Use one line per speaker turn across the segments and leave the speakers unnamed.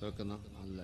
വെക്കുന്ന നല്ല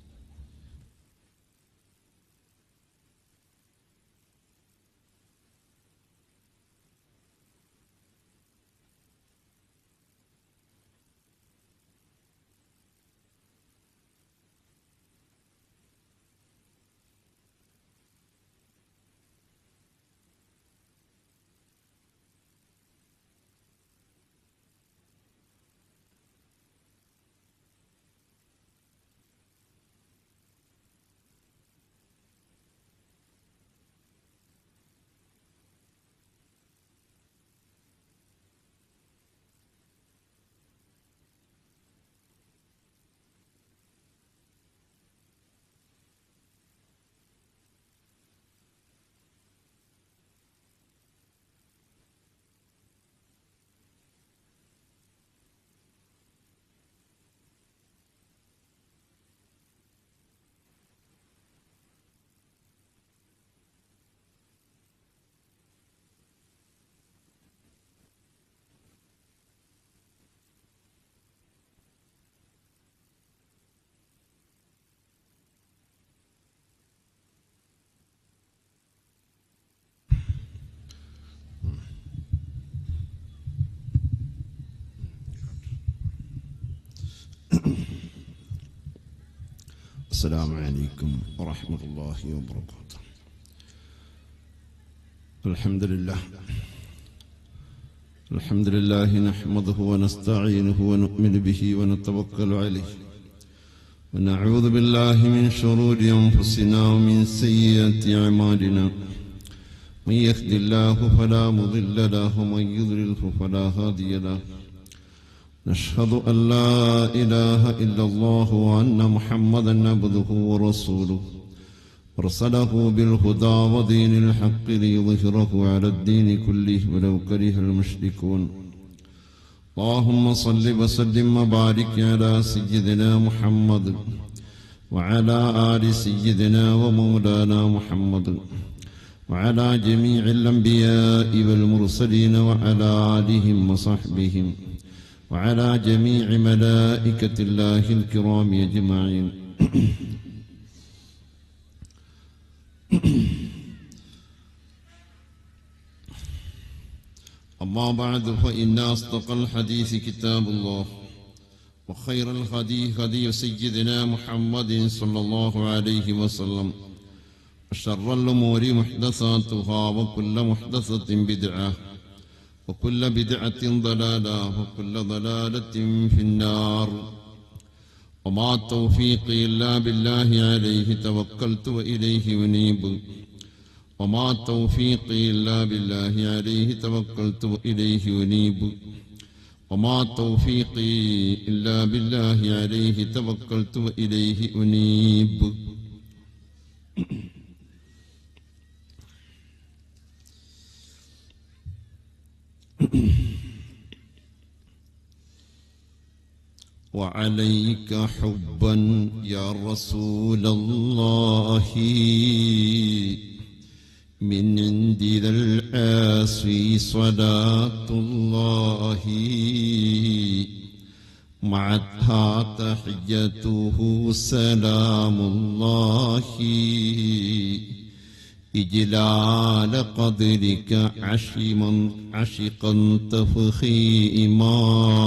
السلام عليكم ورحمة الله وبركاته الحمد لله الحمد لله نحمده ونستعينه ونؤمن به ونتوكل عليه ونعوذ بالله من شرور أنفسنا ومن سيئات أعمالنا من يهد الله فلا مضل له ومن يضلله فلا هادي له نشهد أن لا إله إلا الله وأن محمدا عبده ورسوله أرسله بالهدى ودين الحق ليظهره على الدين كله ولو كره المشركون اللهم صل وسلم وبارك على سيدنا محمد وعلى آل سيدنا ومولانا محمد وعلى جميع الأنبياء والمرسلين وعلى آلهم وصحبهم وعلى جميع ملائكة الله الكرام أجمعين أما بعد فإن أصدق الحديث كتاب الله وخير الهدي هدي سيدنا محمد صلى الله عليه وسلم وشر الأمور محدثاتها وكل محدثة بدعة وكل بدعة ضلالة وكل ضلالة في النار وما توفيقي إلا بالله عليه توكلت وإليه أنيب وما توفيقي إلا بالله عليه توكلت وإليه أنيب وما توفيقي إلا بالله عليه توكلت وإليه أنيب وعليك حبا يا رسول الله من عند ذا العاصي صلاة الله معها تحيته سلام الله إجلال قدرك عشما عشقا تفخيما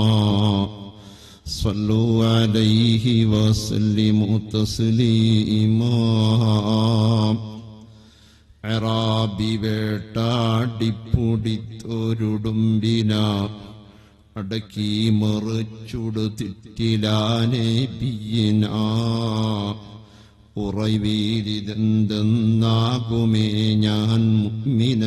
صلوا عليه وسلموا تسليما അറാബി വേട്ടാടിപ്പുടിത്തൊരുടുമ്പിന അടക്കി മറിച്ചുടു തിറ്റിലാനെ പിയന ഉറവീരിതെന്തെന്നാകുമേ ഞാൻ മുഗ്മിന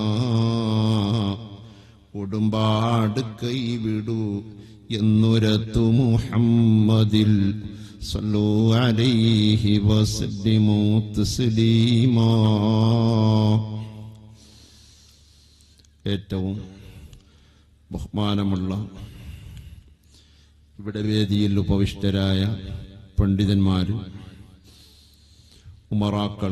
ഉടുമ്പാട് കൈവിടൂ എന്നുരത്തു മുഹമ്മദിൽ സല്ലു അലൈഹി വസല്ലിമു തസ്ലീമാ ഏറ്റവും ബഹുമാനമുള്ള ഇവിടെ വേദിയിൽ ഉപവിഷ്ടരായ പണ്ഡിതന്മാര് ഉമറാക്കൾ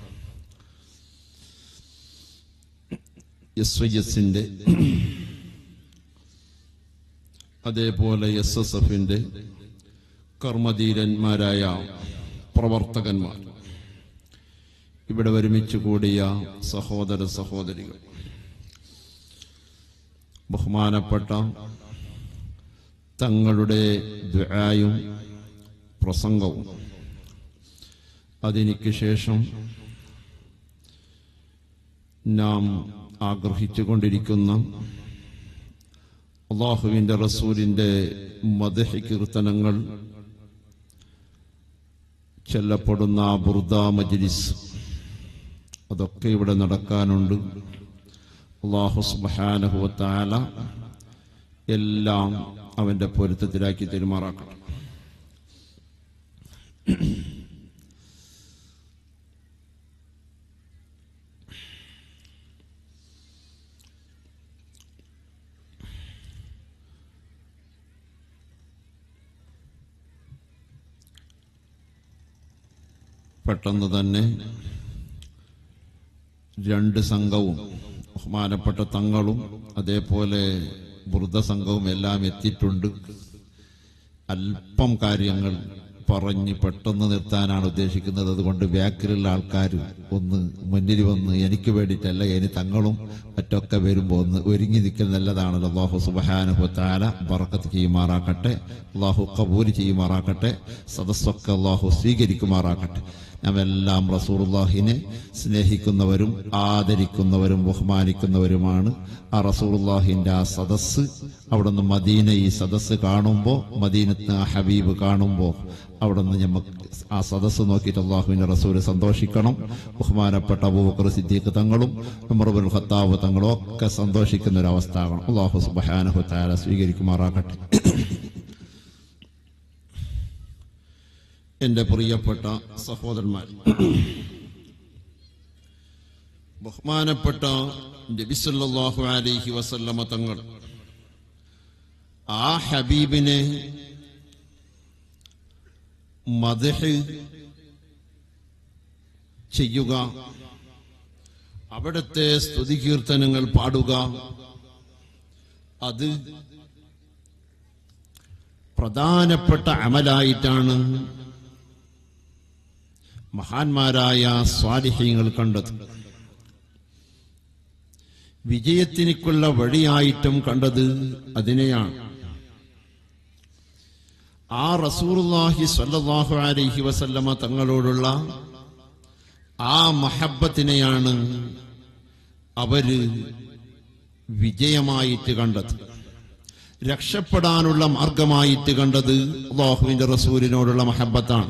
എസ് വൈ എസിന്റെ അതേപോലെ എസ് എസ് എഫിന്റെ കർമ്മധീരന്മാരായ പ്രവർത്തകന്മാർ ഇവിടെ ഒരുമിച്ച് കൂടിയ സഹോദര സഹോദരികൾ ബഹുമാനപ്പെട്ട തങ്ങളുടെ ദ്വായും പ്രസംഗവും അതിനിക്ക് ശേഷം നാം ആഗ്രഹിച്ചുകൊണ്ടിരിക്കുന്ന അള്ളാഹുവിൻ്റെ റസൂലിൻ്റെ മദഹി കീർത്തനങ്ങൾ ചെല്ലപ്പെടുന്ന ബുർദ മജ്ലിസ് അതൊക്കെ ഇവിടെ നടക്കാനുണ്ട് അള്ളാഹു സുബാനഹുവത്താല എല്ലാം അവന്റെ പൊരുത്തത്തിലാക്കി തെരുമാറാക്കട്ടെ പെട്ടെന്ന് തന്നെ രണ്ട് സംഘവും ബഹുമാനപ്പെട്ട തങ്ങളും അതേപോലെ വൃദ്ധ സംഘവും എല്ലാം എത്തിയിട്ടുണ്ട് അല്പം കാര്യങ്ങൾ പറഞ്ഞ് പെട്ടെന്ന് നിർത്താനാണ് ഉദ്ദേശിക്കുന്നത് അതുകൊണ്ട് ബാക്കിലുള്ള ആൾക്കാർ ഒന്ന് മുന്നിൽ വന്ന് എനിക്ക് വേണ്ടിയിട്ടല്ല ഇനി തങ്ങളും മറ്റൊക്കെ വരുമ്പോൾ ഒന്ന് ഒരുങ്ങി നിൽക്കൽ നല്ലതാണല്ലോ അള്ളാഹു സുബഹാനുഹു താല ബറക്കത്ത് ചെയ്യുമാറാക്കട്ടെ അള്ളാഹു കബൂൽ ചെയ്യുമാറാക്കട്ടെ സദസ്സൊക്കെ അള്ളാഹു സ്വീകരിക്കുമാറാക്കട്ടെ നാം എല്ലാം റസൂറുല്ലാഹിനെ സ്നേഹിക്കുന്നവരും ആദരിക്കുന്നവരും ബഹുമാനിക്കുന്നവരുമാണ് ആ റസൂറുല്ലാഹിന്റെ ആ സദസ്സ് അവിടുന്ന് മദീന ഈ സദസ്സ് കാണുമ്പോൾ മദീനത്ത് ആ ഹബീബ് കാണുമ്പോൾ അവിടുന്ന് നമുക്ക് ആ സദസ്സ് നോക്കിയിട്ട് അള്ളാഹുവിന്റെ റസൂല് സന്തോഷിക്കണം ബഹുമാനപ്പെട്ട അബൂബക്കർ സിദ്ദീഖ് തങ്ങളും ഉമർബുൽ ഖത്താബ് തങ്ങളും ഒക്കെ സന്തോഷിക്കുന്ന ഒരു അവസ്ഥ ആകണം അള്ളാഹു സുബഹാനഹു താല സ്വീകരിക്കുമാറാകട്ടെ എന്റെ പ്രിയപ്പെട്ട സഹോദരന്മാർ ബഹുമാനപ്പെട്ട നബിസല്ലാഹു അലൈഹി വസല്ലമ തങ്ങൾ ആ ഹബീബിനെ മദഹ് ചെയ്യുക അവിടുത്തെ സ്തുതികീർത്തനങ്ങൾ പാടുക അത് പ്രധാനപ്പെട്ട അമലായിട്ടാണ് മഹാന്മാരായ സ്വാലിഹ്യങ്ങൾ കണ്ടത് വിജയത്തിനിക്കുള്ള വഴിയായിട്ടും കണ്ടത് അതിനെയാണ് ആ റസൂറുല്ലാഹി സ്വല്ലല്ലാഹു അലൈഹി വസല്ലമ തങ്ങളോടുള്ള ആ മഹബത്തിനെയാണ് അവര് വിജയമായിട്ട് കണ്ടത് രക്ഷപ്പെടാനുള്ള മാർഗമായിട്ട് കണ്ടത് അള്ളാഹുവിന്റെ റസൂലിനോടുള്ള മഹബത്താണ്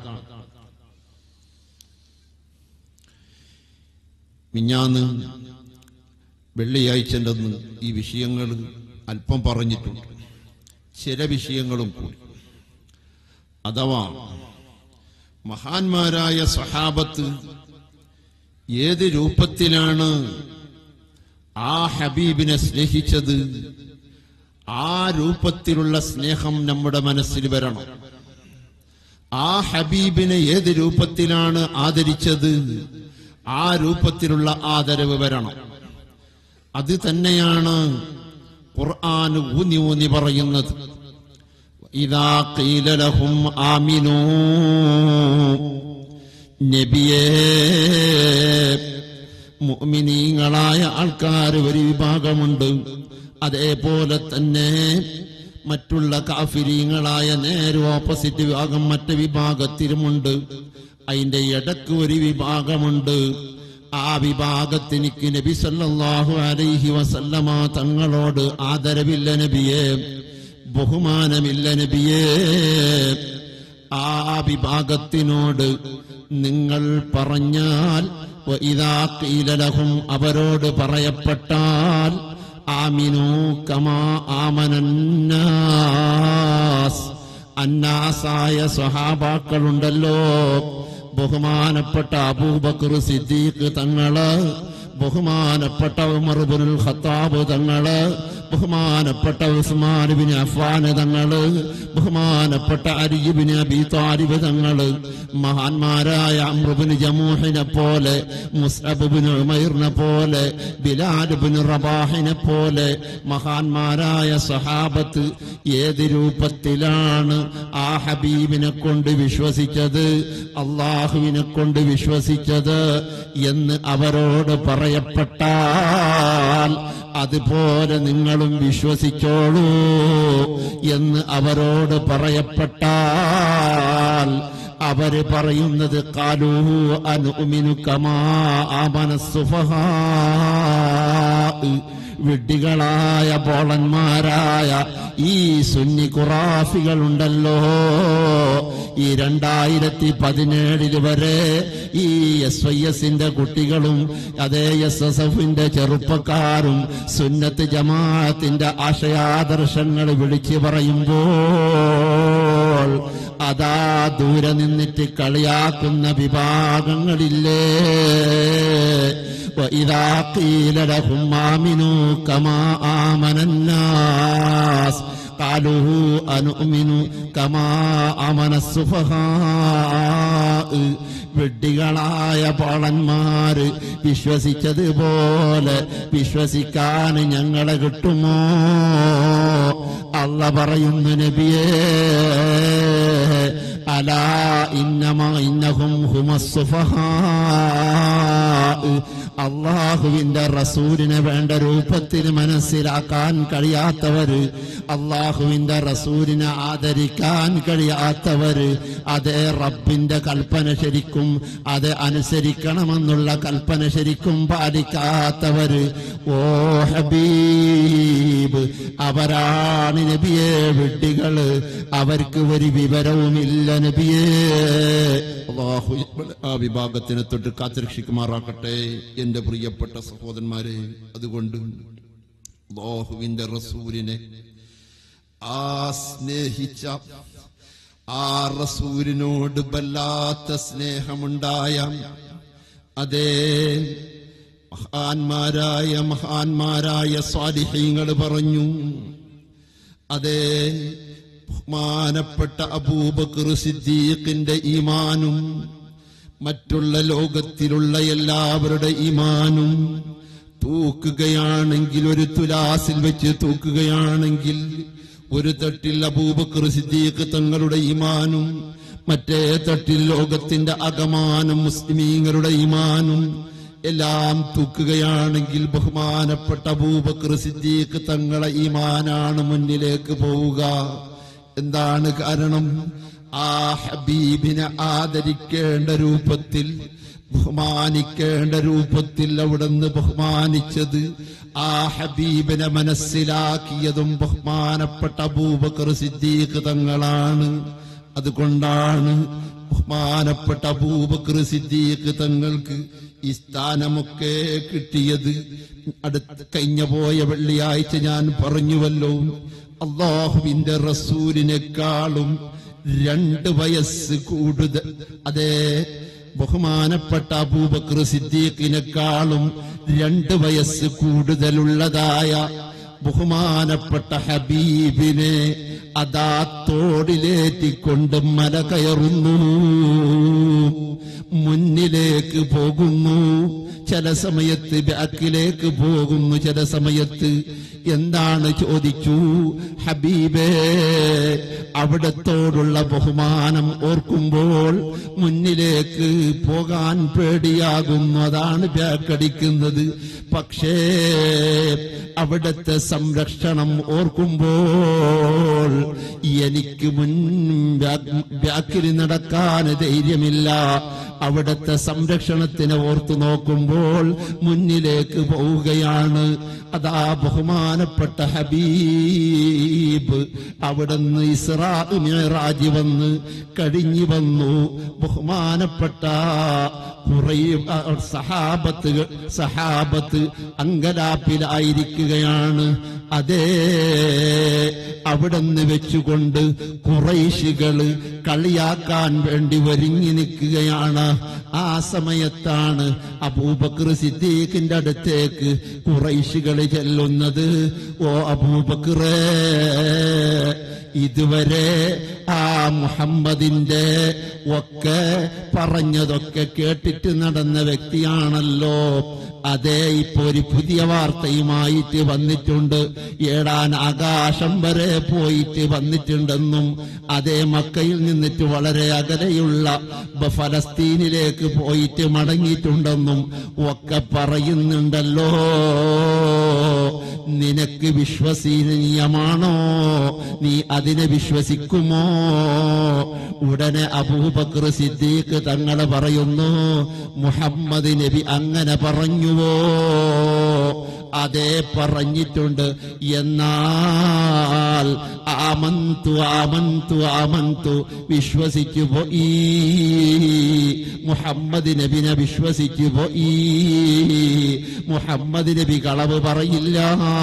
മിഞ്ഞാന്ന് വെള്ളിയാഴ്ചൻ്റെ അന്ന് ഈ വിഷയങ്ങൾ അല്പം പറഞ്ഞിട്ടുണ്ട് ചില വിഷയങ്ങളും കൂടി അഥവാ മഹാന്മാരായ സഹാബത്ത് ഏത് രൂപത്തിലാണ് ആ ഹബീബിനെ സ്നേഹിച്ചത് ആ രൂപത്തിലുള്ള സ്നേഹം നമ്മുടെ മനസ്സിൽ വരണം ആ ഹബീബിനെ ഏത് രൂപത്തിലാണ് ആദരിച്ചത് ആ രൂപത്തിലുള്ള ആദരവ് വരണം അത് തന്നെയാണ് ഖുർആൻ ഊന്നി ഊന്നി പറയുന്നത് ഇതാ കീലലഹും ആമിനൂ നബിയേ മുഅ്മിനീങ്ങളായ ആൾക്കാർ ഒരു വിഭാഗമുണ്ട് അതേപോലെ തന്നെ മറ്റുള്ള കാഫിരീങ്ങളായ നേരെ ഓപ്പോസിറ്റ് വിഭാഗം മറ്റു വിഭാഗത്തിലുമുണ്ട് അതിന്റെ ഇടക്ക് ഒരു വിഭാഗമുണ്ട് ആ വിഭാഗത്തിനിക്ക് നബി സല്ലല്ലാഹു അലൈഹി വസല്ലമ തങ്ങളോട് ആദരവില്ല നബിയെ ബഹുമാനമില്ല നബിയേ ആ വിഭാഗത്തിനോട് നിങ്ങൾ പറഞ്ഞാൽ വഇദാ ഖീല ലഹും അവരോട് പറയപ്പെട്ടാൽ ആമിനു കമാ ആമനന്നാസ് അന്നാസായ സ്വഹാബാക്കളുണ്ടല്ലോ ബഹുമാനപ്പെട്ട അബൂബക്കർ സിദ്ദീഖ് തങ്ങള് ബഹുമാനപ്പെട്ട ഉമർബുൽ ഖത്താബ് തങ്ങള് ബഹുമാനപ്പെട്ട ഉസ്മാനുബിന് അഫ്വാന് തങ്ങള് ബഹുമാനപ്പെട്ട അരിയുബിന് അബി താരിബ് തങ്ങള് മഹാന്മാരായ അമ്രുബിന് ജമൂഹിനെ പോലെ മുസ്അബിന് ഉമൈറിനെ പോലെ ബിലാലുബിന് റബാഹിനെ പോലെ മഹാന്മാരായ സഹാബത്ത് ഏത് രൂപത്തിലാണ് ആ ഹബീബിനെ കൊണ്ട് വിശ്വസിച്ചത് അള്ളാഹുവിനെ കൊണ്ട് വിശ്വസിച്ചത് എന്ന് അവരോട് പറയപ്പെട്ടാൽ അതുപോലെ നിങ്ങളും വിശ്വസിച്ചോളൂ എന്ന് അവരോട് പറയപ്പെട്ടാൽ അവര് പറയുന്നത് കാലൂ അനുമിനു കമാ ആമനസുഫഹാ വിഡ്ഢികളായ പോളന്മാരായ ഈ സുന്നി ഖുറാഫികളുണ്ടല്ലോ ഈ രണ്ടായിരത്തി പതിനേഴില് വരെ ഈ എസ് ഐ എസിന്റെ കുട്ടികളും അതേ എസ് എസ് എഫിന്റെ ചെറുപ്പക്കാരും സുന്നത്ത് ജമാഅത്തിന്റെ ആശയാദർശങ്ങൾ വിളിച്ചു പറയുമ്പോൾ അതാ ദൂരെ നിന്നിട്ട് കളിയാക്കുന്ന വിഭാഗങ്ങളില്ലേ وإذا قيل لهم آمنوا كما آمن الناس قالوا أنؤمن كما آمن السفهاء വിഡ്ഢികളായ പോളന്മാര് വിശ്വസിച്ചതുപോലെ വിശ്വസിക്കാൻ ഞങ്ങളെ കിട്ടുമോ അല്ല പറയുന്നു നബിയേ അലാ ഇന്നമ ഇന്നഹും ഹുമസ്സുഫഹാ അള്ളാഹുവിന്റെ റസൂലിനെ വേണ്ട രൂപത്തിൽ മനസ്സിലാക്കാൻ കഴിയാത്തവര് അള്ളാഹുവിന്റെ റസൂലിനെ ആദരിക്കാൻ കഴിയാത്തവര് അതേ റബ്ബിന്റെ കൽപ്പന ശരിക്കും അത് അനുസരിക്കണമെന്നുള്ള കൽപ്പന ശരിക്കും പാലിക്കാത്തവര് ഓ ഹബീബ് അവരാണ് നബിയെ വിഡ്ഢികള് അവർക്ക് ഒരു വിവരവുമില്ല നബിയേ അള്ളാഹു ആ വിഭാഗത്തിനെ തൊട്ട് കാത്തിരക്ഷിക്കുമാറാക്കട്ടെ എന്റെ പ്രിയപ്പെട്ട സഹോദരന്മാരെ അതുകൊണ്ട് അള്ളാഹുവിന്റെ റസൂലിനെ ആ സ്നേഹിച്ച ആ റസൂലിനോട് വല്ലാത്ത സ്നേഹമുണ്ടായ അതേ മഹാന്മാരായ മഹാന്മാരായ സ്വാലിഹ്യങ്ങൾ പറഞ്ഞു അതേ ബഹുമാനപ്പെട്ട അബൂബക്കർ സിദ്ദീഖിന്റെ ഈമാനും മറ്റുള്ള ലോകത്തിലുള്ള എല്ലാവരുടെ ഈമാനും തൂക്കുകയാണെങ്കിൽ ഒരു തുലാസിൽ വെച്ച് തൂക്കുകയാണെങ്കിൽ ഒരു തട്ടിൽ അബൂബക്കർ സിദ്ദീഖ് തങ്ങളുടെ ഈമാനും മറ്റേ തട്ടിൽ ലോകത്തിന്റെ അകമാനം മുസ്ലിമീങ്ങളുടെ ഈമാനും എല്ലാം തൂക്കുകയാണെങ്കിൽ ബഹുമാനപ്പെട്ട അബൂബക്കർ സിദ്ദീഖ് തങ്ങളെ ഈമാനാണ് മുന്നിലേക്ക് പോവുക എന്താണ് കാരണം ആ ഹബീബിനെ ആദരിക്കേണ്ട രൂപത്തിൽ ബഹുമാനിക്കേണ്ട രൂപത്തിൽ അവിടുന്ന് ബഹുമാനിച്ചത് ആ ഹബീബിനെ മനസ്സിലാക്കിയതും ബഹുമാനപ്പെട്ട അബൂബക്കർ സിദ്ദീഖ് തങ്ങളാണ് അതുകൊണ്ടാണ് ബഹുമാനപ്പെട്ട അബൂബക്കർ സിദ്ദീഖ് തങ്ങൾക്ക് ഈ സ്ഥാനമൊക്കെ കിട്ടിയത് അടുത്ത കഴിഞ്ഞ പോയ വെള്ളിയാഴ്ച ഞാൻ പറഞ്ഞുവല്ലോ അള്ളാഹുവിന്റെ റസൂലിനെക്കാളും രണ്ട് വയസ്സ് കൂടുതൽ അതേ ബഹുമാനപ്പെട്ട അബൂബക്കർ സിദ്ദീഖിനെക്കാളും രണ്ട് വയസ്സ് കൂടുതലുള്ളതായ ബഹുമാനപ്പെട്ട ഹബീബിനെ അതാ തോടിലേറ്റിക്കൊണ്ട് മല കയറുന്നു മുന്നിലേക്ക് പോകുന്നു ചില സമയത്ത് ബാക്കിലേക്ക് പോകുന്നു ചില സമയത്ത് എന്താണ് ചോദിച്ചു ഹബീബേ അവിടത്തോടുള്ള ബഹുമാനം ഓർക്കുമ്പോൾ മുന്നിലേക്ക് പോകാൻ പേടിയാകുന്നു അതാണ് ബാക്കടിക്കുന്നത് പക്ഷേ അവിടുത്തെ സംരക്ഷണം ഓർക്കുമ്പോൾ എനിക്ക് മുൻ ബാക്കിൽ നടക്കാൻ ധൈര്യമില്ല അവിടുത്തെ സംരക്ഷണത്തിനെ ഓർത്തു നോക്കുമ്പോൾ മുന്നിലേക്ക് പോവുകയാണ് അതാ ബഹുമാനപ്പെട്ട ഹബീബ് അവിടുന്ന് ഇസ്രാ മിറാജ് വന്ന് കഴിഞ്ഞു വന്നു ബഹുമാനപ്പെട്ട കുറേ സഹാബത്ത് സഹാബത്ത് അങ്കലാപ്പിലായിരിക്കുകയാണ് അതേ അവിടുന്ന് വെച്ചുകൊണ്ട് കുറൈശികള് കളിയാക്കാൻ വേണ്ടി ഒരുങ്ങി നിൽക്കുകയാണ് ആ സമയത്താണ് അബൂബക്കർ സിദ്ദീഖിന്റെ അടുത്തേക്ക് കുറൈശികൾ ചെല്ലുന്നത് ഓ അബൂബക്കറേ ഇതുവരെ ആ മുഹമ്മദിന്റെ ഒക്കെ പറഞ്ഞതൊക്കെ കേട്ടിട്ട് നടന്ന വ്യക്തിയാണല്ലോ അതേ ഇപ്പൊ ഒരു പുതിയ വാർത്തയുമായിട്ട് വന്നിട്ടുണ്ട് ഏടാൻ ആകാശം വരെ പോയിട്ട് വന്നിട്ടുണ്ടെന്നും അതേ മക്കയിൽ നിന്നിട്ട് വളരെ അകലെയുള്ള ബ- ഫലസ്തീനിലേക്ക് പോയിട്ട് മടങ്ങിയിട്ടുണ്ടെന്നും ഒക്കെ പറയുന്നുണ്ടല്ലോ നിനക്ക് വിശ്വസനീയമാണോ നീ അതിനെ വിശ്വസിക്കുമോ ഉടനെ അബൂബക്കർ സിദ്ദീഖ് തങ്ങളെ പറയുന്നു മുഹമ്മദ് നബി അങ്ങനെ പറഞ്ഞുവോ അതേ പറഞ്ഞിട്ടുണ്ട് എന്നാൽ ആമന്തു ആമന്തു ആമന്തു വിശ്വസിച്ചു പോയി മുഹമ്മദ് നബിനെ വിശ്വസിച്ചു പോയി മുഹമ്മദ് നബി കളവ് പറയില്ല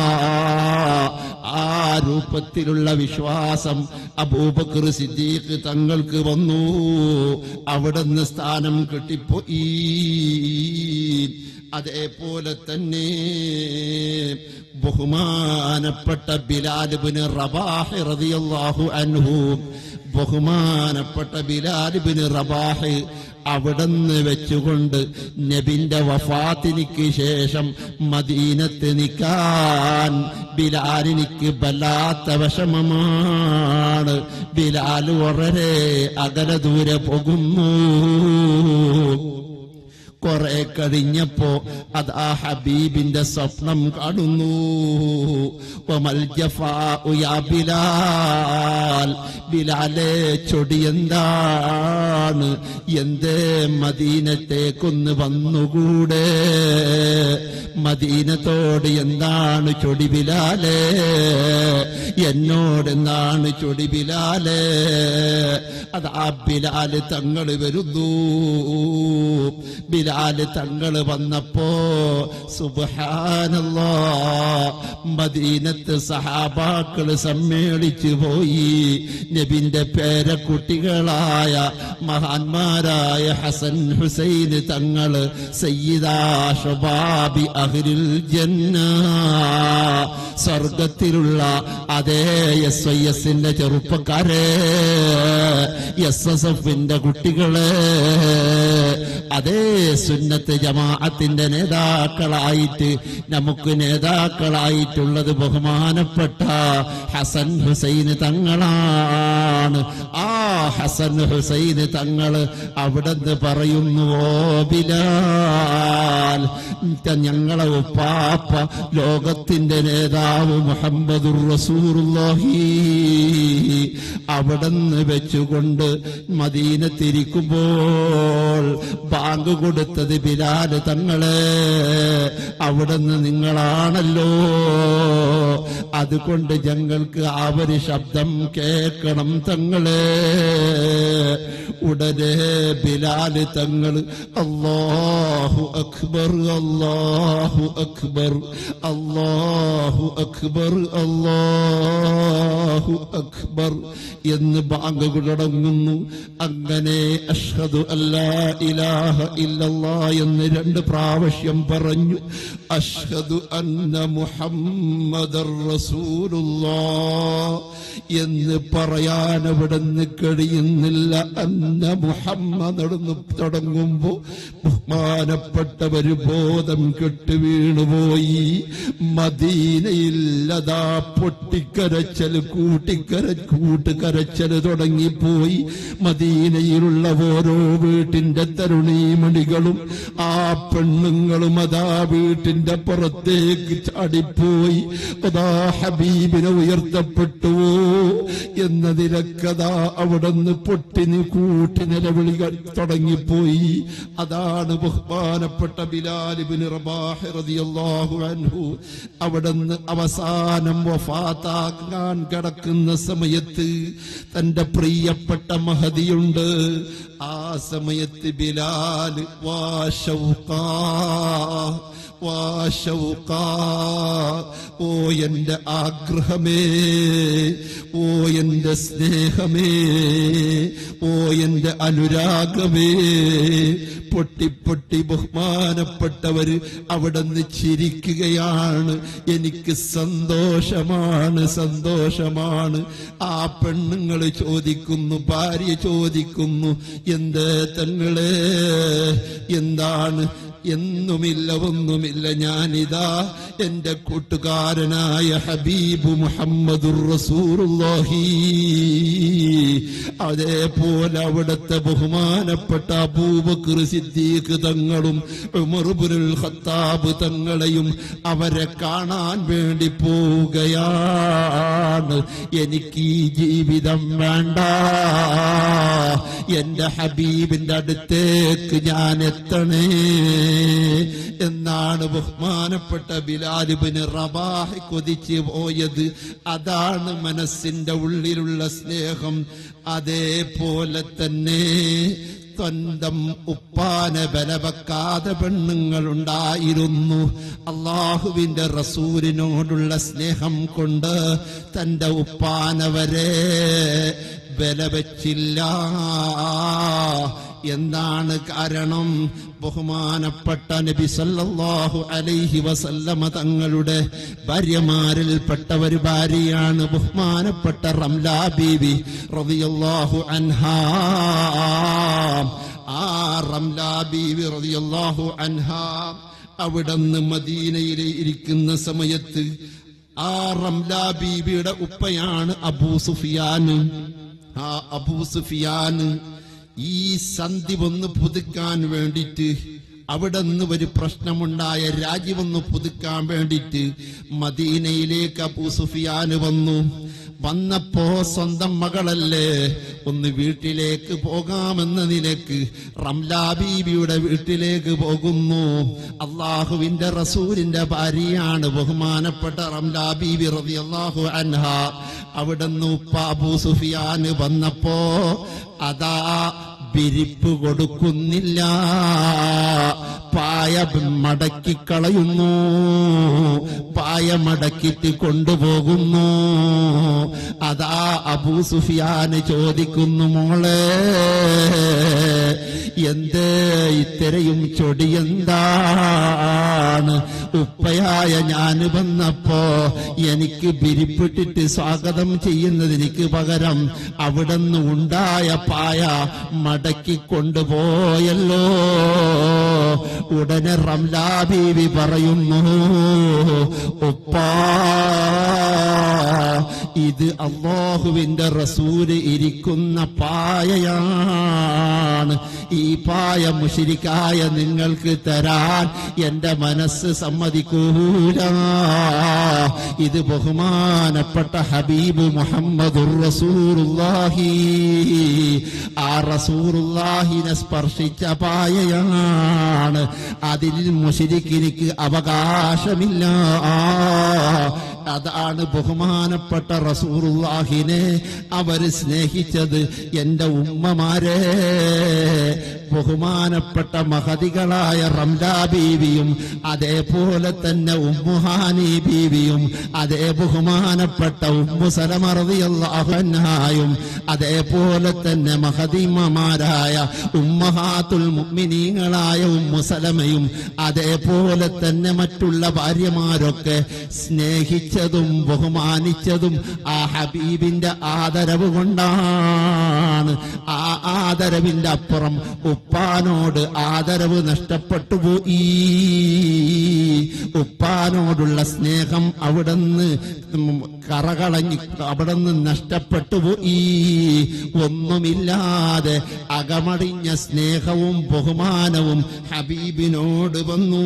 ആ രൂപത്തിലുള്ള വിശ്വാസം അബൂബക്കർ സിദ്ദീഖ് തങ്ങൾക്ക് വന്നു അവിടുന്ന് സ്ഥാനം കിട്ടിപ്പോയി അതേപോലെ തന്നെ ബഹുമാനപ്പെട്ട ബിലാലിബിന് റബാഹ് റളിയല്ലാഹു അൻഹു ബഹുമാനപ്പെട്ട ബിലാലിബിന് റബാഹ് അവിടുന്ന് വെച്ചുകൊണ്ട് നബിന്റെ വഫാത്തിനിക്ക് ശേഷം മദീനത്ത് നിൽക്കാൻ ബിലാലിനിക്ക് വല്ലാത്ത വിഷമമാണ് ബിലാൽ വളരെ അകല ദൂരെ പോകുന്നു കുറെ കഴിഞ്ഞപ്പോ അത് ആ ഹബീബിന്റെ സ്വപ്നം കാണുന്നു വമൽ ജഫാഉ യാ ബിലാൽ ബിലാലെ ചൊടി എന്താണ് എന്തേ മദീനത്തേക്കൊന്ന് വന്നുകൂടെ മദീനത്തോട് എന്താണ് ചൊടി ബിലാലെ എന്നോട് എന്താണ് ചൊടി ബിലാലെ അത് ആ ബിലാല് തങ്ങൾ വരുന്നു ബിലാല് തങ്ങള് വന്നപ്പോ സുബഹാനല്ലോ മദീനത്ത് സഹാബാക്കള് സമ്മേളിച്ചു പോയി നബിന്റെ പേരക്കുട്ടികളായ മഹാന്മാരായ ഹസൻ ഹുസൈൻ തങ്ങള് സയ്യിദാ ഷുബാബി അഹ്ലിൽ ജന്ന സ്വർഗത്തിലുള്ള അതേ എസ് ഐ എസിന്റെ ചെറുപ്പക്കാരെ എസ് എസ് എഫിന്റെ കുട്ടികളെ അതേ സുന്നത്ത് ജമാഅത്തിന്റെ നേതാക്കളായിട്ട് നമുക്ക് നേതാക്കളായിട്ടുള്ളത് ബഹുമാനപ്പെട്ട ഹസൻ ഹുസൈൻ തങ്ങളാണ് ആ ഹസൻ ഹുസൈൻ തങ്ങള് അവിടുന്ന് പറയുന്നു ഓ ബിലാൽ ഞങ്ങളെ ഉപ്പാപ്പ ലോകത്തിന്റെ നേതാവ് മുഹമ്മദുർ റസൂറുല്ലാഹി അവിടുന്ന് വെച്ചുകൊണ്ട് മദീനത്തിരിക്കുമ്പോൾ ബാങ്ക് കൊടുത്തത് ബിലാല് തങ്ങളെ അവിടുന്ന് നിങ്ങളാണല്ലോ അതുകൊണ്ട് ഞങ്ങൾക്ക് ആ ഒരു ശബ്ദം കേൾക്കണം തങ്ങളെ ഉടനെ ബിലാല് തങ്ങൾ അല്ലാഹു അക്ബർ അല്ലാഹു അക്ബർ അല്ലാഹു അക്ബർ അല്ലാഹു അക്ബർ എന്ന് ബാങ്ക് തുടങ്ങുന്നു അങ്ങനെ അഷ്ഹദു അല്ലാ ഇലാഹ ഇല്ലല്ലാ എന്ന് രണ്ട് പ്രാവശ്യം പറഞ്ഞു അഷ്ഹദു അന്ന മുഹമ്മദർ റസൂലുള്ളാ എന്ന് പറയാൻ അവിടുന്ന് കഴിയുന്നില്ല അന്ന മുഹമ്മദ് നടന്നു തുടങ്ങുമ്പോ ബഹുമാനപ്പെട്ടവര് ബോധം കെട്ട് വീണുപോയി മദീനയില്ലതാ പൊട്ടിക്കരച്ചൽ കൂട്ടിക്കര കൂട്ടുകരച്ചൽ തുടങ്ങിപ്പോയി മദീനയിലുള്ള ഓരോ വീട്ടിന്റെ തരുണീമണികളും ആ പെണ്ണുങ്ങളും അതാ വീട്ടിന്റെ പുറത്തേക്ക് ചാടിപ്പോയി അതാ ഹബീബിനെ ഉയർത്തപ്പെട്ടുവോ എന്നതിലക്കതാ അവിടുന്ന് പൊട്ടിന് കൂട്ടി നിലവിളികൾ തുടങ്ങിപ്പോയി അതാണ് ബഹുമാനപ്പെട്ട ബിലാലിബിന് റബാഹ് റളിയല്ലാഹു അൻഹു അവിടുന്ന് അവസാനം വഫാത്താകാൻ കിടക്കുന്ന സമയത്ത് തന്റെ പ്രിയപ്പെട്ട മഹതിയുണ്ട് ആ സമയത്ത് ബിലാൽ വാശൗക്കാ വാശൗക്കാ ഓ എന്റെ ആഗ്രഹമേ ഓ എന്റെ സ്നേഹമേ ഓ എന്റെ അനുരാഗമേ പൊട്ടി പൊട്ടി ബഹുമാനപ്പെട്ടവര് അവിടെ നിന്ന് ചിരിക്കുകയാണ് എനിക്ക് സന്തോഷമാണ് സന്തോഷമാണ് ആ പെണ്ണുങ്ങൾ ചോദിക്കുന്നു ഭാര്യ ചോദിക്കുന്നു എന്ത് തങ്ങളെ എന്താണ് എന്നുമില്ല ഒന്നുമില്ല ഞാനിതാ എന്റെ കൂട്ടുകാരനായ ഹബീബ് മുഹമ്മദുർ റസൂറുല്ലാഹി അതേപോലെ അവിടുത്തെ ബഹുമാനപ്പെട്ട അബൂബക്കർ സിദ്ദീഖ് തങ്ങളും ഉമർബുൽ ഖത്താബ് തങ്ങളെയും അവരെ കാണാൻ വേണ്ടി പോവുകയാണ് എനിക്ക് ഈ ജീവിതം വേണ്ട എന്റെ ഹബീബിന്റെ അടുത്തേക്ക് ഞാൻ എത്തണേ എന്നാണ് ബഹുമാനപ്പെട്ട ബിലാലിബിന് റബാഹ് കൊതിച്ച് പോയത് അതാണ് മനസ്സിന്റെ ഉള്ളിലുള്ള സ്നേഹം അതേപോലെ തന്നെ സ്വന്തം ഉപ്പാനെ ബലവെക്കാതെ പെണ്ണുങ്ങൾ ഉണ്ടായിരുന്നു അള്ളാഹുവിന്റെ റസൂലിനോടുള്ള സ്നേഹം കൊണ്ട് തന്റെ ഉപ്പാനവരെ ബലവച്ചില്ല എന്താണ് കാരണം ബഹുമാനപ്പെട്ട നബി സല്ലല്ലാഹു അലൈഹി വസല്ലമ തങ്ങളുടെ ഭാര്യമാരിൽപ്പെട്ട ഒരു ഭാര്യയാണ് ബഹുമാനപ്പെട്ട റംലാ ബീവി റളിയല്ലാഹു അൻഹാ ആ റംലാ ബീവി റളിയല്ലാഹു അൻഹാ അവിടുന്ന് മദീനയിൽ ഇരിക്കുന്ന സമയത്ത് ആ റംലാ ബീവിയുടെ ഉപ്പയാണ് അബൂ സുഫിയാന് ആ അബൂ സുഫിയാന് ഈ സന്ധി ഒന്ന് പുതുക്കാൻ വേണ്ടിയിട്ട് അവിടെ നിന്ന് ഒരു പ്രശ്നമുണ്ടായ രാജ്യമൊന്ന് പുതുക്കാൻ വേണ്ടിയിട്ട് മദീനയിലേക്ക് അബൂ സുഫിയാന് വന്നു വന്നപ്പോ സ്വന്തം മകളല്ലേ ഒന്ന് വീട്ടിലേക്ക് പോകാമെന്ന നിലക്ക് റംലാ ബീബിയുടെ വീട്ടിലേക്ക് പോകുന്നു അള്ളാഹുവിന്റെ റസൂലിന്റെ ഭാര്യയാണ് ബഹുമാനപ്പെട്ട റംലാ ബീബി റതി അള്ളാഹു അൻഹ അവിടുന്ന് ഉപ്പ അബൂ സുഫിയാന് വന്നപ്പോ അതാ വിരിപ്പ് കൊടുക്കുന്നില്ല പായ മടക്കി കളയുന്നു പായ മടക്കിട്ട് കൊണ്ടുപോകുന്നു അതാ അബൂ സുഫിയാന് ചോദിക്കുന്നു മോളെ എന്തേ ഇത്തരയും ചൊടിയെന്താണ് ഉപ്പയായ ഞാൻ വന്നപ്പോ എനിക്ക് ബിരിപ്പിട്ടിട്ട് സ്വാഗതം ചെയ്യുന്നതിനിക്ക് പകരം അവിടുന്ന് ഉണ്ടായ പായ മടക്കി കൊണ്ടുപോയല്ലോ ഉടനെ റംലാ ബീവി പറയുന്നു ഉപ്പാ ഇത് അള്ളാഹുവിന്റെ റസൂല് ഇരിക്കുന്ന പായയാണ് ഈ പായ മുഷിരിക്കായ നിങ്ങൾക്ക് തരാൻ എന്റെ മനസ്സ് സമ്മതിക്കൂല ഇത് ബഹുമാനപ്പെട്ട ഹബീബ് മുഹമ്മദ് റസൂറുല്ലാഹി ആ റസൂറുല്ലാഹിനെ സ്പർശിച്ച പായയാണ് അതിൽ മുഷിരിക്കിനിക്ക് അവകാശമില്ല അതാണ് ബഹുമാനപ്പെട്ട റസൂറുല്ലാഹിനെ അവര് സ്നേഹിച്ചത് എന്റെ ഉമ്മമാരെ ബഹുമാനപ്പെട്ട മഹതികളായ റംലാ ബീവിയും അതേപോലെ തന്നെ ഉമ്മുഹാനി ബീവിയും അതേ ബഹുമാനപ്പെട്ട ഉമ്മു സലമറിയായും അതേപോലെ തന്നെ മഹദിമമാരായ ഉമ്മഹാത്തുൽ മുഅ്മിനീങ്ങളായ ഉമ്മു സലമയും അതേപോലെ തന്നെ മറ്റുള്ള ഭാര്യമാരൊക്കെ സ്നേഹിച്ചതും ബഹുമാനിച്ചതും ആ ഹബീബിന്റെ ആദരവ് കൊണ്ടാണ് ആ ആദരവിന്റെ അപ്പുറം ഉപ്പാനോട് ആദരവ് നഷ്ടപ്പെട്ടു പോയി ഉപ്പാനോടുള്ള സ്നേഹം അവിടുന്ന് കറകളഞ്ഞ് അവിടുന്ന് നഷ്ടപ്പെട്ടു പോയി ഒന്നുമില്ലാതെ അകമടിഞ്ഞ സ്നേഹവും ബഹുമാനവും ഹബീബിനോട് വന്നു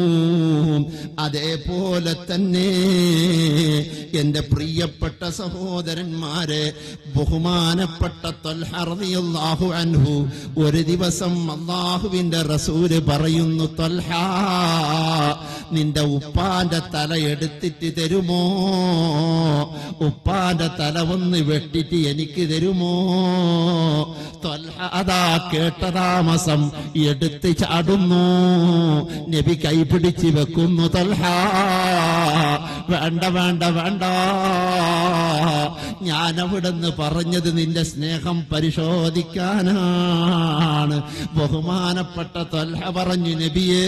അതേപോലെ തന്നെ എന്റെ പ്രിയപ്പെട്ട സഹോദരന്മാരെ ബഹുമാനപ്പെട്ട ത്വൽഹ റളിയല്ലാഹു അൻഹു ഒരു ദിവസം അള്ളാഹുവിന്റെ റസൂല് പറയുന്നു ത്വൽഹ നിന്റെ ഉപ്പാന്റെ തല എടുത്തിട്ട് തരുമോ ഉപ്പാന്റെ തല ഒന്ന് വെട്ടിട്ട് എനിക്ക് തരുമോ ത്വൽഹ അതാ കേട്ട താമസം എടുത്ത് ചാടുന്നു നബി കൈപിടിച്ച് വെക്കുന്നു തൽഹ വേണ്ട വേണ്ട വേണ്ട ഞാൻ അവിടുന്ന് പറഞ്ഞത് നിന്റെ സ്നേഹം പരിശോധിക്കാനാണ് ബഹുമാനപ്പെട്ട തൊൽഹ പറഞ്ഞു നബിയേ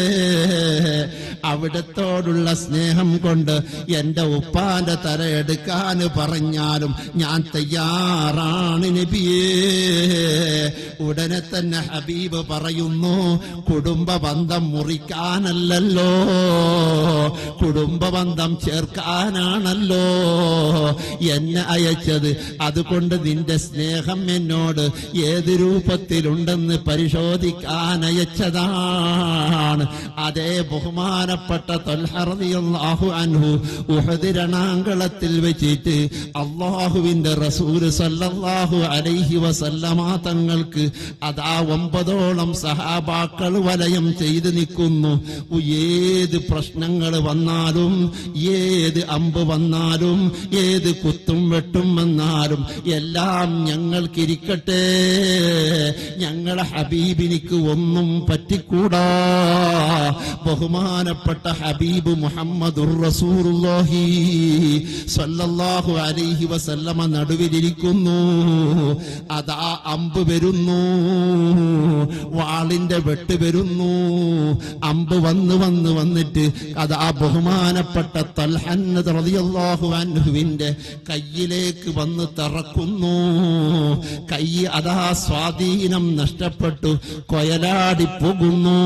അവിടത്തോടുള്ള സ്നേഹം കൊണ്ട് എന്റെ ഉപ്പാന്റെ തല എടുക്കാൻ പറഞ്ഞാലും ഞാൻ തയ്യാറാണ് നബിയേ ഉടനെ തന്നെ ഹബീബ് പറയുന്നു കുടുംബ ബന്ധം മുറിക്കാനല്ലല്ലോ കുടുംബ ബന്ധം ചേർക്കാനാണല്ലോ എന്നെ അയച്ചത് അതുകൊണ്ട് നിന്റെ സ്നേഹം എന്നോട് ഏത് രൂപത്തിലുണ്ടെന്ന് പരിശോധിക്കാൻ അയച്ചതാണ് അതേ ബഹുമാനപ്പെട്ട തൊൽഹറിയാഹു അൻഹു ഉഹദ് രണാങ്കളത്തിൽ വെച്ചിട്ട് അള്ളാഹുവിന്റെ റസൂല് സല്ലല്ലാഹു അലൈഹി വസല്ലമ തങ്ങൾക്ക് അതാ ഒമ്പതോളം സഹാബാക്കൾ വലയം ചെയ്ത് നിൽക്കുന്നു ഏത് പ്രശ്നങ്ങൾ വന്നാലും ഏത് അമ്പ് വന്നാലും ഏത് കുത്തും വെട്ടും വന്നാലും എല്ലാം ഞങ്ങൾക്കിരിക്കട്ടെ ഞങ്ങളെ ഹബീബിനിക്ക് ഒന്നും പറ്റിക്കൂടാ ബഹുമാനപ്പെട്ട ഹബീബ് മുഹമ്മദുർ റസൂറുല്ലാഹി സല്ലല്ലാഹു അലൈഹി വസല്ലമ നടുവിലിരിക്കുന്നു അതാ അമ്പ് വരുന്നു വാളിന്റെ വെട്ട് വരുന്നു അമ്പ് വന്ന് വന്ന് വന്നിട്ട് അതാ ബഹുമാനപ്പെട്ട തൽഹന്നത് റളിയല്ലാഹു അൻഹുവിന്റെ കയ്യിലേക്ക് വന്ന് തറക്കുന്നു കൈ അതാ സ്വാധീനം നഷ്ടപ്പെട്ടു കൊയലാടി പോകുന്നു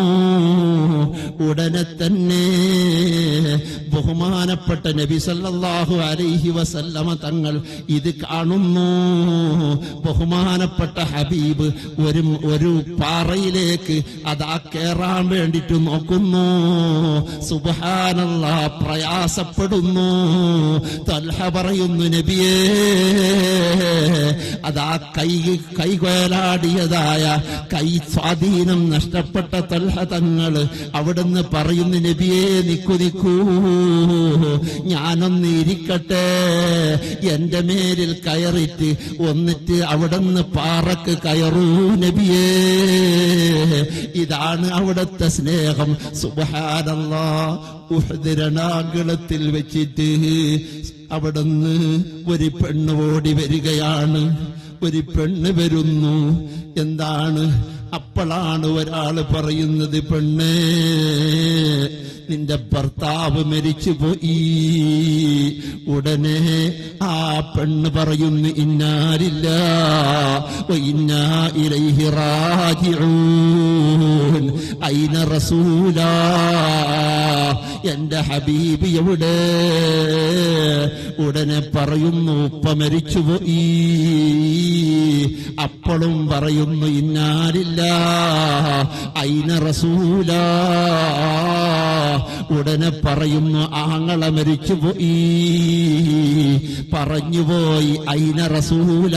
ഉടനെ തന്നെ ബഹുമാനപ്പെട്ട നബി സല്ലല്ലാഹു അലൈഹി വസല്ലമ തങ്ങൾ ഇത് കാണുന്നു ബഹുമാനപ്പെട്ട ഹബീബ് ഒരു ഒരു പാറയിലേക്ക് അതാ കേറാൻ വേണ്ടിട്ട് നോക്കുന്നു സുബഹാനല്ല പ്രയാസപ്പെടുന്നു തൽഹ പറയുന്നു നബിയേ അതാ കൈ കൈകോലാടിയതായ കൈ സ്വാധീനം നഷ്ടപ്പെട്ട തൽഹ തങ്ങള് അവിടുന്ന് പറയുന്നു നബിയേ നിക്കു നിക്കൂ ഞാനൊന്ന് ഇരിക്കട്ടെ എന്റെ മേലിൽ കയറിയിട്ട് ഒന്നിട്ട് അവിടുന്ന് പാറക്ക് കയറൂ നബിയേ ഇതാണ് അവിടുത്തെ സ്നേഹം സുബഹാനല്ലാ ഉഹദിരണാങ്കളത്തിൽ വെച്ചിട്ട് അവിടുന്ന് ഒരു പെണ്ണ് ഓടി വരികയാണ് ഒരു പെണ്ണ് വരുന്നു എന്താണ് അപ്പോഴാണ് ഒരാള് പറയുന്നത് പെണ്ണേ നിന്റെ ഭർത്താവ് മരിച്ചു പോയി ഉടനെ ആ പെണ്ണ് പറയുന്നു ഇന്നാരില്ല ഇന്നാ ഇലൈഹി റാജിഊൻ ഐന റസൂലാ എന്റെ ഹബീബ് എവിടെ ഉടനെ പറയുന്നു ഉപ്പ മരിച്ചുപോയി അപ്പോഴും പറയുന്നു ഇന്നാരില്ല ഐന റസൂല ഉടനെ പറയുന്നു ആങ്ങളെ മരിച്ചുപോയി പറഞ്ഞുപോയി ഐന റസൂല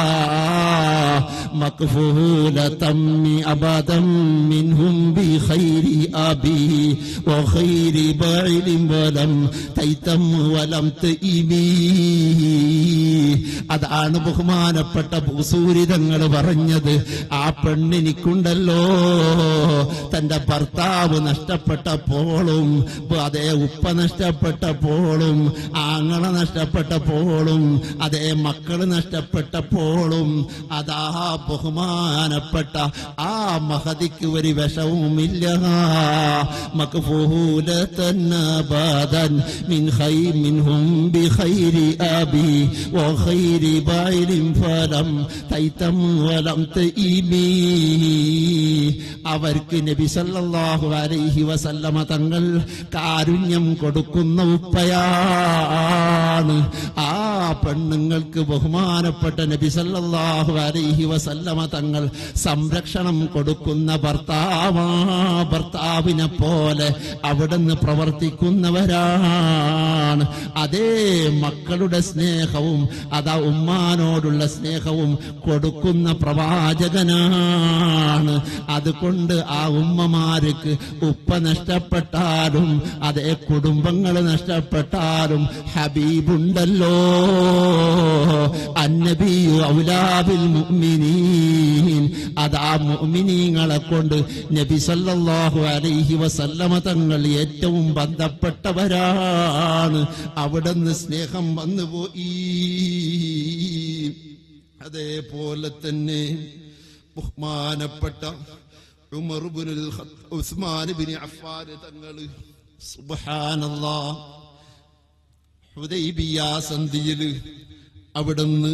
മക്ഫൂല തമ്മി അബദം മിൻഹും ബി ഖൈരി അബി വഖൈരി ബഅലിൻ വലം തൈതം വലം തഈമി അതാണ് ബഹുമാനപ്പെട്ട ഭൂസൂരിതങ്ങൾ പറഞ്ഞത് ആ പെണ്ണിനിക്കുണ്ടല്ലോ തന്റെ ഭർത്താവ് നഷ്ടപ്പെട്ടപ്പോഴും അതേ ഉപ്പ നഷ്ടപ്പെട്ടപ്പോഴും ആങ്ങള നഷ്ടപ്പെട്ടപ്പോഴും അതേ മക്കള് നഷ്ടപ്പെട്ടപ്പോഴും അതാ ബഹുമാനപ്പെട്ട ആ മഹതിക്ക് ഒരു വിഷവുമില്ല മക്ഫൂലത്തൻ അബദൻ മിൻ ഖൈ മിൻഹും ബിഖൈരി അബി وخير بعير فلم تيتم ولم تئمي അവർക്ക് നബി സല്ലല്ലാഹു അലൈഹി വസല്ലമ തങ്ങൾ കാരുണ്യം കൊടുക്കുന്ന ഉപ്പയാണ് ആ പെണ്ണുങ്ങൾക്ക് ബഹുമാനപ്പെട്ട നബി സല്ലല്ലാഹു അലൈഹി വസല്ലമ തങ്ങൾ സംരക്ഷണം കൊടുക്കുന്ന ഭർത്താവാ ഭർത്താവിനെ പോലെ അവിടുന്ന് പ്രവർത്തിക്കുന്നവരാണ് അതേ മക്കളുടെ സ്നേഹവും അതാ ഉമ്മാനോടുള്ള സ്നേഹവും കൊടുക്കുന്ന പ്രവാചകനാണ് അതുകൊണ്ട് ആ ഉമ്മമാർക്ക് ഉപ്പ നഷ്ടപ്പെട്ടാലും അതേ കുടുംബങ്ങൾ നഷ്ടപ്പെട്ടാലും ഹബീബുണ്ടല്ലോ അന്നബിയു ഔലാബിൽ മുഅ്മിനീന മുഅ്മിനീൻ അതാ മുഅ്മിനീങ്ങളെ കൊണ്ട് നബി സല്ലല്ലാഹു അലൈഹി വസല്ലമ തങ്ങൾ ഏറ്റവും ബന്ധപ്പെട്ടവരാണ് അവിടുന്ന് സ്നേഹം വന്നുപോയി അതേപോലെ തന്നെ ബഹുമാനപ്പെട്ട ഉമർ ഇബ്നുൽ ഖത്ത- ഉസ്മാൻ ഇബ്നു അഫ്ഫാൻ തങ്ങൾ സുബ്ഹാനല്ലാഹ് ഹുദൈബിയ സന്ധിയില് അവിടുന്ന്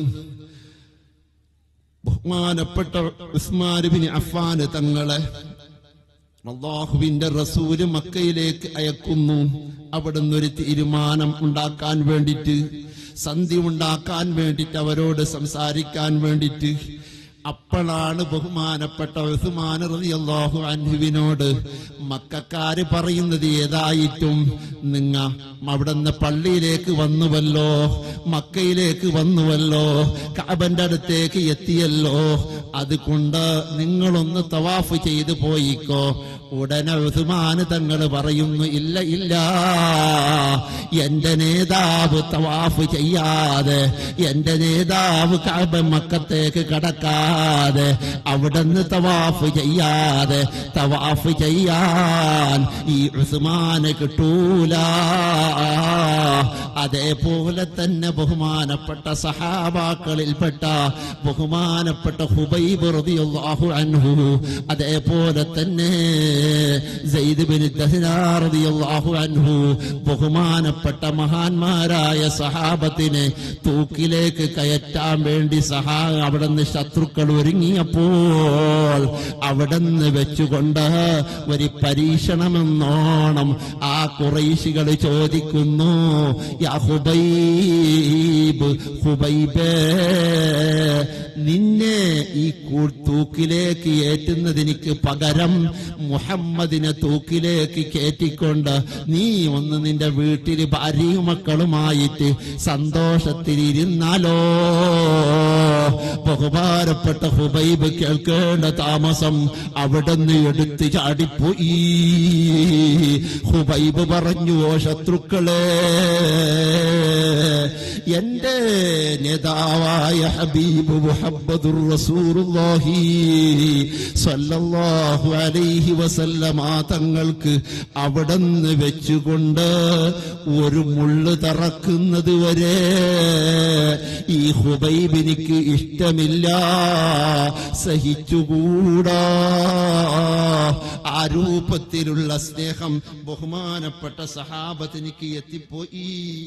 ബഹുമാനപ്പെട്ട ഉസ്മാൻ ബിൻ അഫ്ഫാൻ തങ്ങളെ അള്ളാഹുവിന്റെ റസൂല് മക്കയിലേക്ക് അയക്കുന്നു അവിടുന്ന് ഒരു തീരുമാനം ഉണ്ടാക്കാൻ വേണ്ടിയിട്ട് സന്ധി ഉണ്ടാക്കാൻ വേണ്ടിയിട്ട് അവരോട് സംസാരിക്കാൻ വേണ്ടിയിട്ട് അപ്പോഴാണ് ബഹുമാനപ്പെട്ട ഉസ്മാൻ റളിയല്ലാഹു അൻഹുവിനോട് മക്കാര് പറയുന്നത് ഏതായിട്ടും നിങ്ങ അവിടുന്ന് പള്ളിയിലേക്ക് വന്നുവല്ലോ മക്കയിലേക്ക് വന്നുവല്ലോ കാബന്റെ അടുത്തേക്ക് എത്തിയല്ലോ അതുകൊണ്ട് നിങ്ങളൊന്ന് തവാഫ് ചെയ്തു പോയിക്കോ ഉടനെ ഉസ്മാന് തങ്ങൾ പറയുന്നു ഇല്ല ഇല്ല എന്റെ നേതാവ് തവാഫ് ചെയ്യാതെ എന്റെ നേതാവ് കാബ മക്കത്തേക്ക് കടക്കാതെ അവിടുന്ന് തവാഫ് ചെയ്യാതെ തവാഫ് ചെയ്യാൻ ഈ ഉസ്മാന് കിട്ടൂല അതേപോലെ തന്നെ ബഹുമാനപ്പെട്ട സഹാബാക്കളിൽപ്പെട്ട ബഹുമാനപ്പെട്ട ഹുബൈബ് റളിയല്ലാഹു അൻഹു അതേപോലെ തന്നെ സെയ്ദ് ബിൻ ദഹ്നാ റളിയല്ലാഹു അൻഹു ബഹുമാനപ്പെട്ട മഹാന്മാരായ സഹാബത്തിനെ തൂക്കിലേക്ക് കയറ്റാൻ വേണ്ടി സഹാ അവിടുന്ന് ശത്രുക്കൾ ഒരുങ്ങിയപ്പോൾ അവിടുന്ന് വെച്ചുകൊണ്ട് ഒരു പരീക്ഷണമെന്നോണം ആ കുറൈശികൾ ചോദിക്കുന്നു യാ ഹുബൈബ് ഹുബൈബേ നിന്നെ ഈ കൂ- തൂക്കിലേക്ക് ഏറ്റുന്നതിനിക്ക് പകരം മുഹമ്മദിനെ തൂക്കിലേക്ക് കയറ്റിക്കൊണ്ട് നീ ഒന്ന് നിന്റെ വീട്ടിൽ ഭാര്യയും മക്കളുമായിട്ട് സന്തോഷത്തിലിരുന്നാലോ ബഹുമാനപ്പെട്ട ഹുബൈബ് കേൾക്കേണ്ട താമസം അവിടുന്ന് എടുത്ത് ചാടിപ്പോയി ഹുബൈബ് പറഞ്ഞു ഓ ശത്രുക്കളെ എന്റെ നേതാവായ ഹബീബ് മുഹമ്മദുർ റസൂലുള്ളാഹി സ്വല്ലല്ലാഹു അലൈഹി വസല്ലമ തങ്ങൾക്ക് അവിടുന്ന് വെച്ചുകൊണ്ട് ഒരു മുള്ള് തറക്കുന്നത് വരെ ഈ ഹുബൈബിനിക്ക് ഇഷ്ടമില്ല സഹിച്ചുകൂടാ ആ രൂപത്തിലുള്ള സ്നേഹം ബഹുമാനപ്പെട്ട സഹാബത്തിനിക്ക് എത്തിപ്പോയി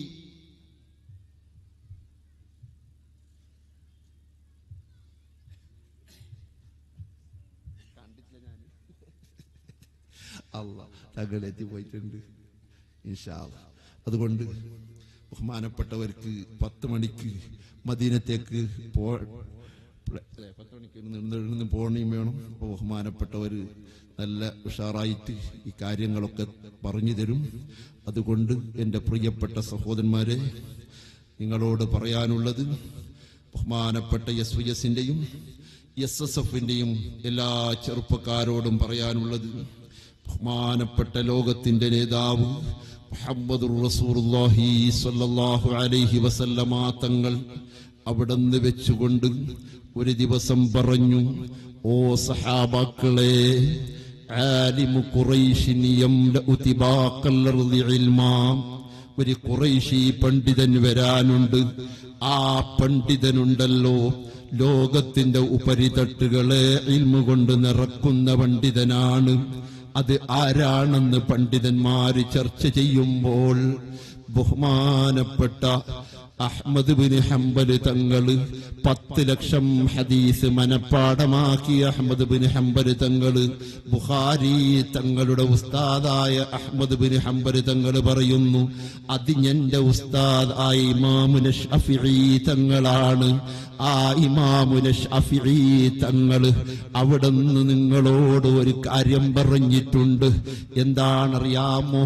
അല്ല തകളെത്തി പോയിട്ടുണ്ട് ഇൻഷാ അല്ലാ. അതുകൊണ്ട് ബഹുമാനപ്പെട്ടവർക്ക് പത്ത് മണിക്ക് മദീനത്തേക്ക് പോ അല്ലേ, പത്ത് മണിക്ക് നിന്ന് നിന്ന് പോകണയും വേണം അപ്പോൾ ബഹുമാനപ്പെട്ടവർ നല്ല ഉഷാറായിട്ട് ഈ കാര്യങ്ങളൊക്കെ പറഞ്ഞു തരും അതുകൊണ്ട് എൻ്റെ പ്രിയപ്പെട്ട സഹോദരന്മാരെ നിങ്ങളോട് പറയാനുള്ളത് ബഹുമാനപ്പെട്ട എസ് വി എസിൻ്റെയും എസ് എസ് എഫിൻ്റെയും എല്ലാ ചെറുപ്പക്കാരോടും പറയാനുള്ളത് ബഹുമാനപ്പെട്ട ലോകത്തിന്റെ നേതാവ് മുഹമ്മദുർ റസൂലുള്ളാഹി സ്വല്ലല്ലാഹു അലൈഹി വസല്ലമ തങ്ങൾ അവിടുന്ന് വെച്ചുകൊണ്ട് ഒരു ദിവസം പറഞ്ഞു ഓ സഹാബാക്കളെ ആലിമു ഖുറൈശിൻ യംലഉ തിബാഖൽ അർളി ഇൽമാ ഒരു കുറൈശി പണ്ഡിതൻ വരാനുണ്ട് ആ പണ്ഡിതനുണ്ടല്ലോ ലോകത്തിന്റെ ഉപരിതട്ടുകളെ ഇൽമു കൊണ്ട് നിറക്കുന്ന പണ്ഡിതനാണ് അത് ആരാണെന്ന് പണ്ഡിതന്മാര് ചർച്ച ചെയ്യുമ്പോൾ ബഹുമാനപ്പെട്ട അഹ്മദ് ബിൻ ഹംബല് തങ്ങള് പത്ത് ലക്ഷം ഹദീസ് മനപ്പാടമാക്കി അഹ്മദ് ബിൻ ഹംബല് തങ്ങള് ബുഖാരി തങ്ങളുടെ ഉസ്താദായ അഹ്മദ് ബിൻ ഹംബല് തങ്ങള് പറയുന്നു അത് എന്റെ ഉസ്താദ് ആ ഇമാമുന ഷഫിഈ തങ്ങളാണ് ആ ഇമാമുന ഷഫിഈ തങ്ങള് അവിടുന്ന് നിങ്ങളോട് ഒരു കാര്യം പറഞ്ഞിട്ടുണ്ട് എന്താണറിയാമോ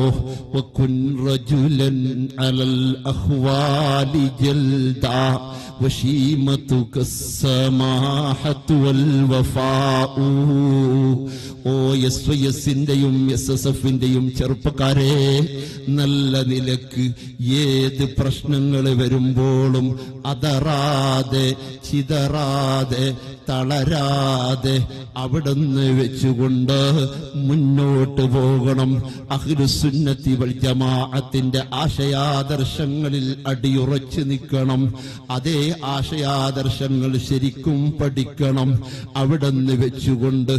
വക്കുൻ റജുലൻ അലൽ അഹ്വാലി ജൽദാ وشيمتك السماحة والوفاء ഓ എസ് വൈ എസിന്റെയും എസ് എസ് എഫിന്റെയും ചെറുപ്പക്കാരെ നല്ല നിലക്ക് ഏത് പ്രശ്നങ്ങൾ വരുമ്പോഴും അതറാതെ ചിതറാതെ തളരാതെ അവിടുന്ന് വെച്ചുകൊണ്ട് മുന്നോട്ട് പോകണം അഖിലുസുന്നത്തി വൽ ജമാഅത്തിന്റെ ആശയാദർശങ്ങളിൽ അടിയുറച്ചു നിൽക്കണം അതേ ആശയാദർശങ്ങൾ ശരിക്കും പഠിക്കണം അവിടുന്ന് വെച്ചുകൊണ്ട്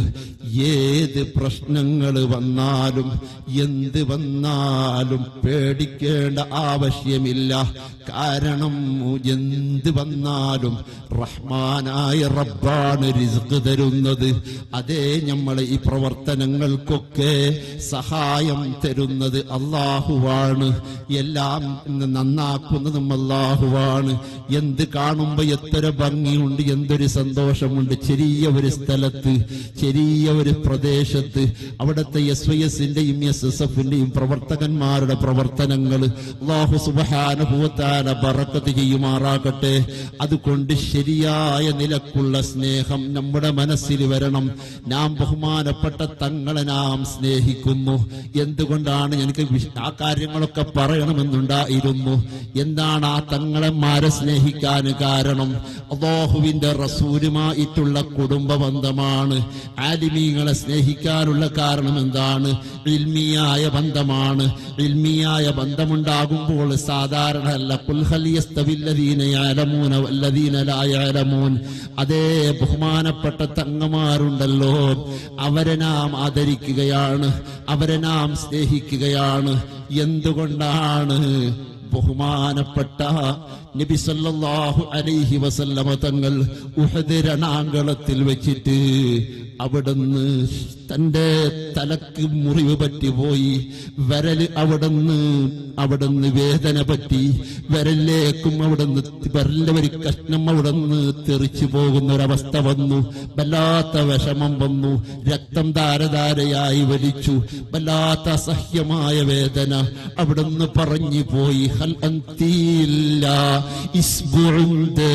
ഏത് പ്രശ്നങ്ങൾ വന്നാലും എന്ത് വന്നാലും പേടിക്കേണ്ട ആവശ്യമില്ല കാരണം എന്ത് വന്നാലും റഹ്മാനായ റബ്ബാണ് റിസ്ക് തരുന്നത് അതേ നമ്മളെ ഈ പ്രവർത്തനങ്ങൾക്കൊക്കെ സഹായം തരുന്നത് അള്ളാഹുവാണ് എല്ലാം നന്നാക്കുന്നതും അള്ളാഹുവാണ് എന്ത് കാണുമ്പോ എത്ര ഭംഗിയുണ്ട് എന്തൊരു സന്തോഷമുണ്ട് ചെറിയ ഒരു സ്ഥലത്ത് ചെറിയ ഒരു പ്രദേശത്ത് അവിടുത്തെ എസ് വൈ എസിന്റെയും എസ് എസ് എഫിന്റെയും പ്രവർത്തകന്മാരുടെ പ്രവർത്തനങ്ങൾ അള്ളാഹു സുബഹാനുഭവത്താല ബറക്കത്ത് ചെയ്യുമാറാകട്ടെ അതുകൊണ്ട് ശരിയായ നിലക്കുള്ള സ്നേഹം നമ്മുടെ മനസ്സിൽ വരണം നാം ബഹുമാനപ്പെട്ട തങ്ങളെ നാം സ്നേഹിക്കുന്നു എന്തുകൊണ്ടാണ് എനിക്ക് വിശ- ആ കാര്യങ്ങളൊക്കെ പറയണമെന്നുണ്ടായിരുന്നു എന്താണ് ആ തങ്ങളന്മാരെ സ്നേഹിക്കാൻ കാരണം അള്ളാഹുവിന്റെ റസൂലുമായിട്ടുള്ള കുടുംബ ബന്ധമാണ് ആലിമീങ്ങളെ സ്നേഹിക്കാനുള്ള കാരണം എന്താണ് ഇൽമിയായ ബന്ധമാണ് ഇൽമിയായ ബന്ധമുണ്ടാകുമ്പോൾ സാധാരണ അല്ല കുൽഹലിയസ്തവില്ലദീനയാലമൂന വല്ലദീനലായാലമൂൻ അതേ ബഹുമാനപ്പെട്ട തങ്ങമാരുണ്ടല്ലോ അവരെ നാം ആദരിക്കുകയാണ് അവരെ നാം സ്നേഹിക്കുകയാണ് എന്തുകൊണ്ടാണ് ബഹുമാനപ്പെട്ട നബി സല്ലല്ലാഹു അലൈഹി വസല്ലമ തങ്ങൾ ഉഹദ് രണാങ്കളത്തിൽ വെച്ചിട്ട് അവിടുന്ന് തന്റെ തലക്ക് മുറിവ് പറ്റിപ്പോയി വിരല് അവിടുന്ന് അവിടുന്ന് വേദന പറ്റി വിരലിലേക്കും അവിടുന്ന് വിരലിന്റെ ഒരു കഷ്ണം അവിടുന്ന് തെറിച്ചു പോകുന്ന ഒരവസ്ഥ വന്നു വല്ലാത്ത വിഷമം വന്നു രക്തം ധാരധാരയായി വലിച്ചു വല്ലാത്ത അസഹ്യമായ വേദന അവിടുന്ന് പറഞ്ഞു പോയി ഹൽ അന്തിയില്ല ഇസ്ബുഉൻ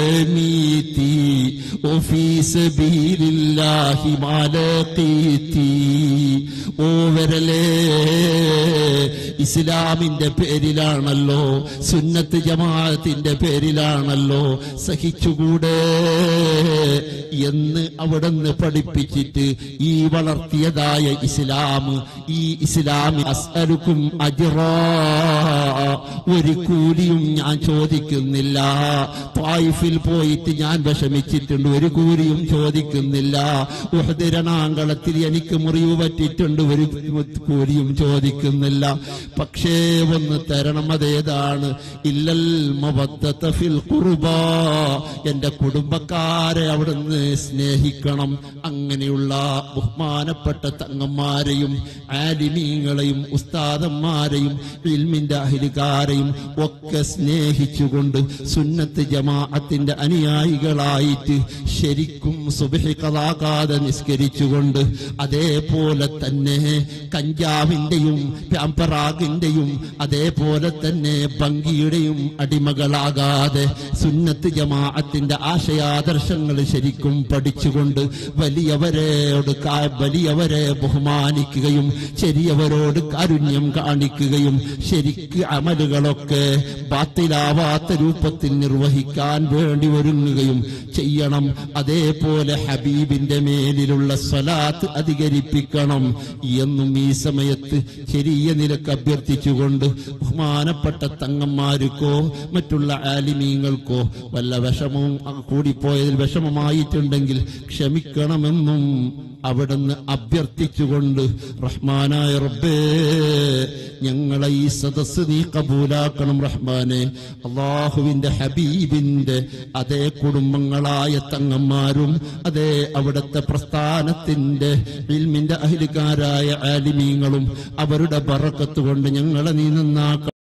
ദമീതി വഫീ സബീലില്ലാഹി മാലഖീതി ഓ വരലേ ഇസ്ലാമിന്റെ പേരിലാണല്ലോ സുന്നത്ത് ജമാഅത്തിന്റെ പേരിലാണല്ലോ സഹിച്ചുകൂടെ എന്ന് അവിടുന്ന് പഠിപ്പിച്ചിട്ട് ഈ വളർത്തിയതായ ഇസ്ലാം ഈ ഇസ്ലാം അസ്അലുക്കും അജ്റാ ഒരു കൂലിയും ഞാൻ ചോദിക്കുന്നില്ല തായിഫിൽ പോയിട്ട് ഞാൻ വിഷമിച്ചിട്ടുണ്ട് ഒരു കൂലിയും ചോദിക്കുന്നില്ല ഉഹദിരണാങ്കളത്തിൽ എനിക്ക് മുറിവ് പറ്റിയിട്ടുണ്ട് ഒരു കൂലിയും ചോദിക്കുന്നില്ല പക്ഷേ ഒന്ന് തരണം അതേതാണ് ഇല്ലൽ മവദ്ദത ഫിൽ ഖുർബാ എന്റെ കുടുംബക്കാരെ അവിടുന്ന് സ്നേഹിക്കണം അങ്ങനെയുള്ള ബഹുമാനപ്പെട്ട തങ്ങന്മാരെയും ആലിമീങ്ങളെയും ഉസ്താദന്മാരെയും ഇൽമിന്റെ അഹിലുകാരെയും ഒക്കെ സ്നേഹിച്ചുകൊണ്ട് സുന്നത്ത് ജമാഅത്തിന്റെ അനുയായികളായിട്ട് ശരിക്കും സുബഹി കലാകാതെ നിസ്കരിച്ചുകൊണ്ട് അതേപോലെ തന്നെ കഞ്ചാവിന്റെയും പ്യാമ്പറാഗിന്റെയും അതേപോലെ തന്നെ ഭംഗിയുടെയും അടിമകളാകാതെ സുന്നത്ത് ജമാഅത്തിന്റെ ആശയാദർശങ്ങൾ ശരിക്കും പഠിച്ചുകൊണ്ട് വലിയവരോട് കാ- വലിയവരെ ബഹുമാനിക്കുകയും ചെറിയവരോട് കാരുണ്യം കാണിക്കുകയും ശരിക്ക് അമലുകളൊക്കെ ബാത്തിലാവാത്ത രൂപത്തിൽ നിർവഹിക്കാൻ വേണ്ടി ഒരുങ്ങുകയും ചെയ്യണം അതേപോലെ ഹബീബിന്റെ മേലിലുള്ള സ്വലാത്ത് അധികരിപ്പിക്കണം എന്നും ഈ സമയത്ത് ചെറിയ നിലക്ക് അഭ്യർത്ഥിച്ചുകൊണ്ട് ബഹുമാനപ്പെട്ട തങ്ങന്മാർക്കോ മറ്റുള്ള ആലിമീങ്ങൾക്കോ വല്ല വിഷമവും കൂടിപ്പോയതിൽ വിഷമമായിട്ടുണ്ടെങ്കിൽ ക്ഷമിക്കണമെന്നും അവിടുന്ന് അഭ്യർത്ഥിച്ചുകൊണ്ട് റഹ്മാനായ റബ്ബേ ഞങ്ങളെ ഈ സദസ്സ് നീ കബൂലാക്കണം റഹ്മാനെ അള്ളാഹുവിന്റെ ഹബീബിന്റെ അതേ കുടുംബങ്ങളായ തങ്ങന്മാരും അതേ അവിടുത്തെ പ്രസ്ഥാനത്തിന്റെ ഇൽമിന്റെ അഹിലുകാരായ ആലിമീങ്ങളും അവരുടെ ബറക്കത്ത് കൊണ്ട് ഞങ്ങളെ നീ നന്നാക്കണം